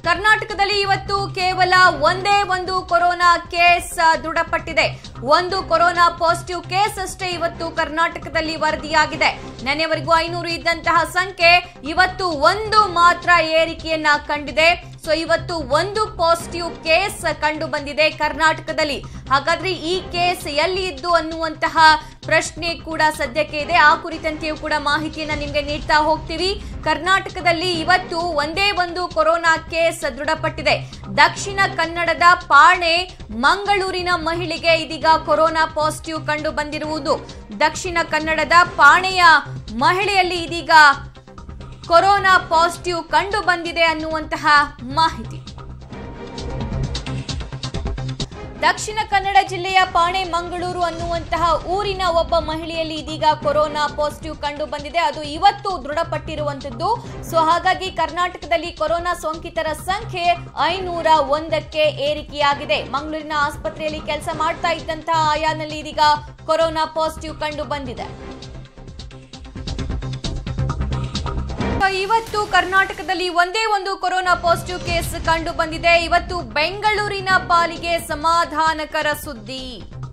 ಕರ್ನಾಟಕದಲ್ಲಿ ಇವತ್ತು ಕೇವಲ ಒಂದೇ ಒಂದು ಕೊರೋನಾ ಕೇಸ್ ಆ, ದೃಢಪಟ್ಟಿದೆ ಒಂದು ಕೊರೋನಾ ಪಾಸಿಟಿವ್ ಕೇಸ್ ಅಷ್ಟೇ ಇವತ್ತು ಕರ್ನಾಟಕದಲ್ಲಿ ವರದಿಯಾಗಿದೆ ನೆನೆವರೆಗೂ ಐನೂರು ಇದ್ದಂತಹ ಸಂಖ್ಯೆ ಇವತ್ತು ಒಂದು ಮಾತ್ರ ಏರಿಕೆಯನ್ನ ಕಂಡಿದೆ ಸೊ ಇವತ್ತು ಒಂದು ಪಾಸಿಟಿವ್ ಕೇಸ್ ಕಂಡು ಬಂದಿದೆ ಕರ್ನಾಟಕದಲ್ಲಿ ಹಾಗಾದ್ರೆ ಈ ಕೇಸ್ ಎಲ್ಲಿ ಇದ್ದು ಅನ್ನುವಂತಹ ಪ್ರಶ್ನೆ ಕೂಡ ಸದ್ಯಕ್ಕೆ ಇದೆ ಆ ಕುರಿತಂತೆಯೂ ಕೂಡ ಮಾಹಿತಿಯನ್ನ ನಿಮ್ಗೆ ನೀಡ್ತಾ ಹೋಗ್ತೀವಿ ಕರ್ನಾಟಕದಲ್ಲಿ ಇವತ್ತು ಒಂದೇ ಒಂದು ಕೊರೋನಾ ಕೇಸ್ ದೃಢಪಟ್ಟಿದೆ ದಕ್ಷಿಣ ಕನ್ನಡದ ಪಾಣೆ ಮಂಗಳೂರಿನ ಮಹಿಳೆಗೆ ಇದೀಗ ಕೊರೋನಾ ಪಾಸಿಟಿವ್ ಕಂಡು ಬಂದಿರುವುದು ದಕ್ಷಿಣ ಕನ್ನಡದ ಪಾಣೆಯ ಮಹಿಳೆಯಲ್ಲಿ ಇದೀಗ ಕೊರೋನಾ ಪಾಸಿಟಿವ್ ಕಂಡು ಬಂದಿದೆ ಅನ್ನುವಂತಹ ಮಾಹಿತಿ ದಕ್ಷಿಣ ಕನ್ನಡ ಜಿಲ್ಲೆಯ ಪಾಣೆ ಮಂಗಳೂರು ಅನ್ನುವಂತಹ ಊರಿನ ಒಬ್ಬ ಮಹಿಳೆಯಲ್ಲಿ ಇದೀಗ ಕೊರೋನಾ ಪಾಸಿಟಿವ್ ಕಂಡು ಬಂದಿದೆ ಅದು ಇವತ್ತು ದೃಢಪಟ್ಟಿರುವಂತದ್ದು ಸೊ ಹಾಗಾಗಿ ಕರ್ನಾಟಕದಲ್ಲಿ ಕೊರೋನಾ ಸೋಂಕಿತರ ಸಂಖ್ಯೆ ಐನೂರ ಒಂದಕ್ಕೆ ಏರಿಕೆಯಾಗಿದೆ ಮಂಗಳೂರಿನ ಆಸ್ಪತ್ರೆಯಲ್ಲಿ ಕೆಲಸ ಮಾಡ್ತಾ ಇದ್ದಂತಹ ಆಯಾನಲ್ಲಿ ಇದೀಗ ಕೊರೋನಾ ಪಾಸಿಟಿವ್ ಕಂಡು ಬಂದಿದೆ ಇವತ್ತು ಕರ್ನಾಟಕದಲ್ಲಿ ಒಂದೇ ಒಂದು ಕೊರೋನಾ ಪಾಸಿಟಿವ್ ಕೇಸ್ ಕಂಡು ಬಂದಿದೆ ಇವತ್ತು ಬೆಂಗಳೂರಿನ ಪಾಲಿಗೆ ಸಮಾಧಾನಕರ ಸುದ್ದಿ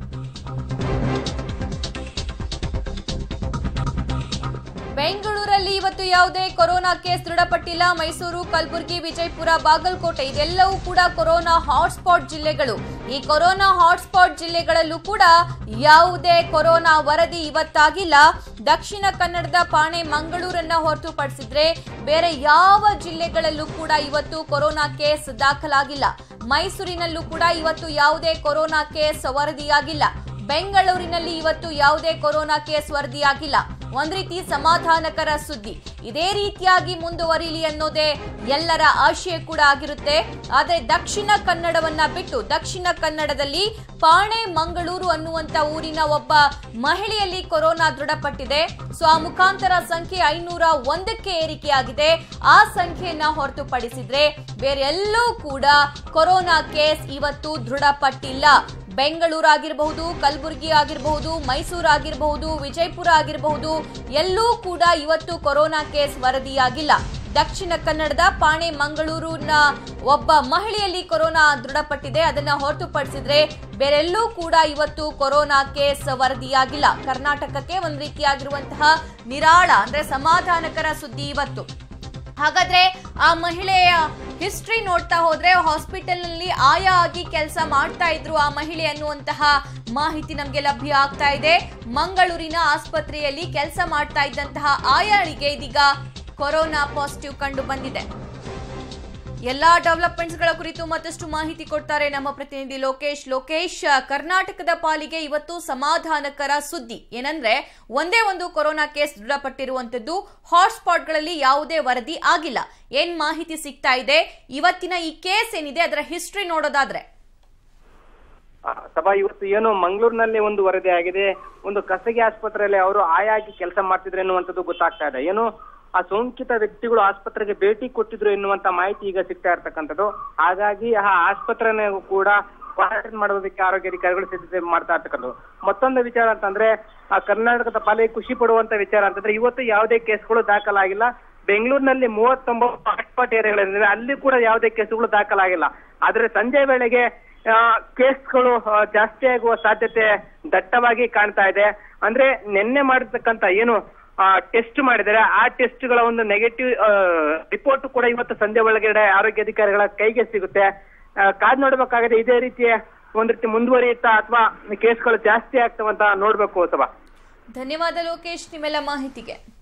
ಬೆಂಗಳೂರಲ್ಲಿ ಇವತ್ತು ಯಾವುದೇ ಕೊರೋನಾ ಕೇಸ್ ದೃಢಪಟ್ಟಿಲ್ಲ ಮೈಸೂರು ಕಲಬುರಗಿ ವಿಜಯಪುರ ಬಾಗಲಕೋಟೆ ಇದೆಲ್ಲವೂ ಕೂಡ ಕೊರೋನಾ ಹಾಟ್ಸ್ಪಾಟ್ ಜಿಲ್ಲೆಗಳು ಈ ಕೊರೋನಾ ಹಾಟ್ಸ್ಪಾಟ್ ಜಿಲ್ಲೆಗಳಲ್ಲೂ ಕೂಡ ಯಾವುದೇ ಕೊರೋನಾ ವರದಿ ಇವತ್ತಾಗಿಲ್ಲ ದಕ್ಷಿಣ ಕನ್ನಡದ ಪಾಣೆ ಮಂಗಳೂರನ್ನ ಹೊರತುಪಡಿಸಿದ್ರೆ ಬೇರೆ ಯಾವ ಜಿಲ್ಲೆಗಳಲ್ಲೂ ಕೂಡ ಇವತ್ತು ಕೊರೋನಾ ಕೇಸ್ ದಾಖಲಾಗಿಲ್ಲ ಮೈಸೂರಿನಲ್ಲೂ ಕೂಡ ಇವತ್ತು ಯಾವುದೇ ಕೊರೋನಾ ಕೇಸ್ ವರದಿಯಾಗಿಲ್ಲ ಬೆಂಗಳೂರಿನಲ್ಲಿ ಇವತ್ತು ಯಾವುದೇ ಕೊರೋನಾ ಕೇಸ್ ವರದಿಯಾಗಿಲ್ಲ ಒಂದ್ ರೀತಿ ಸಮಾಧಾನಕರ ಸುದ್ದಿ ಇದೇ ರೀತಿಯಾಗಿ ಮುಂದುವರಿಲಿ ಅನ್ನೋದೇ ಎಲ್ಲರ ಆಶಯ ಕೂಡ ಆಗಿರುತ್ತೆ ಆದ್ರೆ ದಕ್ಷಿಣ ಕನ್ನಡವನ್ನ ಬಿಟ್ಟು ದಕ್ಷಿಣ ಕನ್ನಡದಲ್ಲಿ ಪಾಣೆ ಮಂಗಳೂರು ಅನ್ನುವಂತ ಊರಿನ ಒಬ್ಬ ಮಹಿಳೆಯಲ್ಲಿ ಕೊರೋನಾ ದೃಢಪಟ್ಟಿದೆ ಸೊ ಆ ಮುಖಾಂತರ ಸಂಖ್ಯೆ ಐನೂರ ಒಂದಕ್ಕೆ ಏರಿಕೆಯಾಗಿದೆ ಆ ಸಂಖ್ಯೆಯನ್ನ ಹೊರತುಪಡಿಸಿದ್ರೆ ಬೇರೆ ಎಲ್ಲೂ ಕೂಡ ಕೊರೋನಾ ಕೇಸ್ ಇವತ್ತು ದೃಢಪಟ್ಟಿಲ್ಲ ಬೆಂಗಳೂರು ಆಗಿರಬಹುದು ಕಲಬುರಗಿ ಆಗಿರಬಹುದು ಮೈಸೂರು ಆಗಿರಬಹುದು ವಿಜಯಪುರ ಆಗಿರಬಹುದು ಎಲ್ಲೂ ಕೂಡ ಇವತ್ತು ಕೊರೋನಾ ಕೇಸ್ ವರದಿಯಾಗಿಲ್ಲ ದಕ್ಷಿಣ ಕನ್ನಡದ ಪಾಣೆ ಮಂಗಳೂರಿನ ಒಬ್ಬ ಮಹಿಳೆಯಲ್ಲಿ ಕೊರೋನಾ ದೃಢಪಟ್ಟಿದೆ ಅದನ್ನ ಹೊರತುಪಡಿಸಿದ್ರೆ ಬೇರೆಲ್ಲೂ ಕೂಡ ಇವತ್ತು ಕೊರೋನಾ ಕೇಸ್ ವರದಿಯಾಗಿಲ್ಲ ಕರ್ನಾಟಕಕ್ಕೆ ಒಂದ್ ರೀತಿಯಾಗಿರುವಂತಹ ನಿರಾಳ ಅಂದ್ರೆ ಸಮಾಧಾನಕರ ಸುದ್ದಿ ಇವತ್ತು ಹಾಗಾದ್ರೆ ಆ ಮಹಿಳೆಯ ಹಿಸ್ಟ್ರಿ ನೋಡ್ತಾ ಹೋದ್ರೆ ಹಾಸ್ಪಿಟಲ್ ನಲ್ಲಿ ಆಯಾ ಆಗಿ ಕೆಲಸ ಮಾಡ್ತಾ ಇದ್ರು ಆ ಮಹಿಳೆ ಅನ್ನುವಂತಹ ಮಾಹಿತಿ ನಮಗೆ ಲಭ್ಯ ಆಗ್ತಾ ಇದೆ ಮಂಗಳೂರಿನ ಆಸ್ಪತ್ರೆಯಲ್ಲಿ ಕೆಲಸ ಮಾಡ್ತಾ ಇದ್ದಂತಹ ಆಯಾಳಿಗೆ ಇದೀಗ ಕೊರೋನಾ ಪಾಸಿಟಿವ್ ಕಂಡು ಬಂದಿದೆ ಎಲ್ಲಾ ಡೆವಲಪ್ಮೆಂಟ್ಸ್ ಗಳ ಕುರಿತು ಮತ್ತಷ್ಟು ಮಾಹಿತಿ ಕೊಡ್ತಾರೆ ನಮ್ಮ ಪ್ರತಿನಿಧಿ ಲೋಕೇಶ್ ಲೋಕೇಶ್ ಕರ್ನಾಟಕದ ಪಾಲಿಗೆ ಇವತ್ತು ಸಮಾಧಾನಕರ ಸುದ್ದಿ ಏನಂದ್ರೆ ಒಂದೇ ಒಂದು ಕೊರೋನಾ ಕೇಸ್ ದೃಢಪಟ್ಟಿರುವಂತದ್ದು ಹಾಟ್ಸ್ಪಾಟ್ಗಳಲ್ಲಿ ಯಾವುದೇ ವರದಿ ಆಗಿಲ್ಲ ಏನ್ ಮಾಹಿತಿ ಸಿಗ್ತಾ ಇದೆ ಇವತ್ತಿನ ಈ ಕೇಸ್ ಏನಿದೆ ಅದರ ಹಿಸ್ಟ್ರಿ ನೋಡೋದಾದ್ರೆ ಆ, ಸಭಾ ಇವತ್ತು ಏನು ಮಂಗಳೂರಿನಲ್ಲಿ ಒಂದು ವರದಿ ಆಗಿದೆ ಒಂದು ಖಾಸಗಿ ಆಸ್ಪತ್ರೆಯಲ್ಲಿ ಅವರು ಆಯಾಗಿ ಕೆಲಸ ಮಾಡ್ತಿದ್ರು ಎನ್ನುವಂಥದ್ದು ಗೊತ್ತಾಗ್ತಾ ಇದೆ ಏನು ಆ ಸೋಂಕಿತ ವ್ಯಕ್ತಿಗಳು ಆಸ್ಪತ್ರೆಗೆ ಭೇಟಿ ಕೊಟ್ಟಿದ್ರು ಎನ್ನುವಂತ ಮಾಹಿತಿ ಈಗ ಸಿಗ್ತಾ ಇರ್ತಕ್ಕಂಥದ್ದು ಹಾಗಾಗಿ ಆ ಆಸ್ಪತ್ರೆನ ಕೂಡ ಕ್ವಾರಂಟೈನ್ ಮಾಡೋದಕ್ಕೆ ಆರೋಗ್ಯ ಅಧಿಕಾರಿಗಳು ಸಿದ್ಧತೆ ಮಾಡ್ತಾ ಇರ್ತಕ್ಕಂಥದ್ದು ಮತ್ತೊಂದು ವಿಚಾರ ಅಂತಂದ್ರೆ ಆ ಕರ್ನಾಟಕದ ಪಾಲಿಗೆ ಖುಷಿ ಪಡುವಂತ ವಿಚಾರ ಅಂತಂದ್ರೆ ಇವತ್ತು ಯಾವುದೇ ಕೇಸ್ಗಳು ದಾಖಲಾಗಿಲ್ಲ ಬೆಂಗಳೂರಿನಲ್ಲಿ ಮೂವತ್ತೊಂಬತ್ತು ಹಾಟ್ಸ್ಪಾಟ್ ಏರಿಯಾಗಳಿವೆ ಅಲ್ಲಿ ಕೂಡ ಯಾವುದೇ ಕೇಸುಗಳು ದಾಖಲಾಗಿಲ್ಲ ಆದ್ರೆ ಸಂಜೆ ವೇಳೆಗೆ ಆ, ಕೇಸ್ಗಳು ಆ, ಜಾಸ್ತಿ ಆಗುವ ಸಾಧ್ಯತೆ ದಟ್ಟವಾಗಿ ಕಾಣ್ತಾ ಇದೆ ಅಂದ್ರೆ ನಿನ್ನೆ ಮಾಡಿರ್ತಕ್ಕಂತ ಏನು ಟೆಸ್ಟ್ ಮಾಡಿದರೆ ಆ ಟೆಸ್ಟ್ಗಳ ಒಂದು ನೆಗೆಟಿವ್ ರಿಪೋರ್ಟ್ ಕೂಡ ಇವತ್ತು ಸಂಜೆ ಒಳಗಡೆ ಆರೋಗ್ಯ ಅಧಿಕಾರಿಗಳ ಕೈಗೆ ಸಿಗುತ್ತೆ ಆ, ಕಾದ್ ನೋಡ್ಬೇಕಾಗಿದೆ ಇದೇ ರೀತಿಯ ಒಂದ್ ರೀತಿ ಮುಂದುವರಿಯುತ್ತಾ ಅಥವಾ ಕೇಸ್ಗಳು ಜಾಸ್ತಿ ಆಗ್ತಾವಂತ ನೋಡ್ಬೇಕು ಅಥವಾ ಧನ್ಯವಾದ ಲೋಕೇಶ್ ನಿಮ್ಮೆಲ್ಲ ಮಾಹಿತಿಗೆ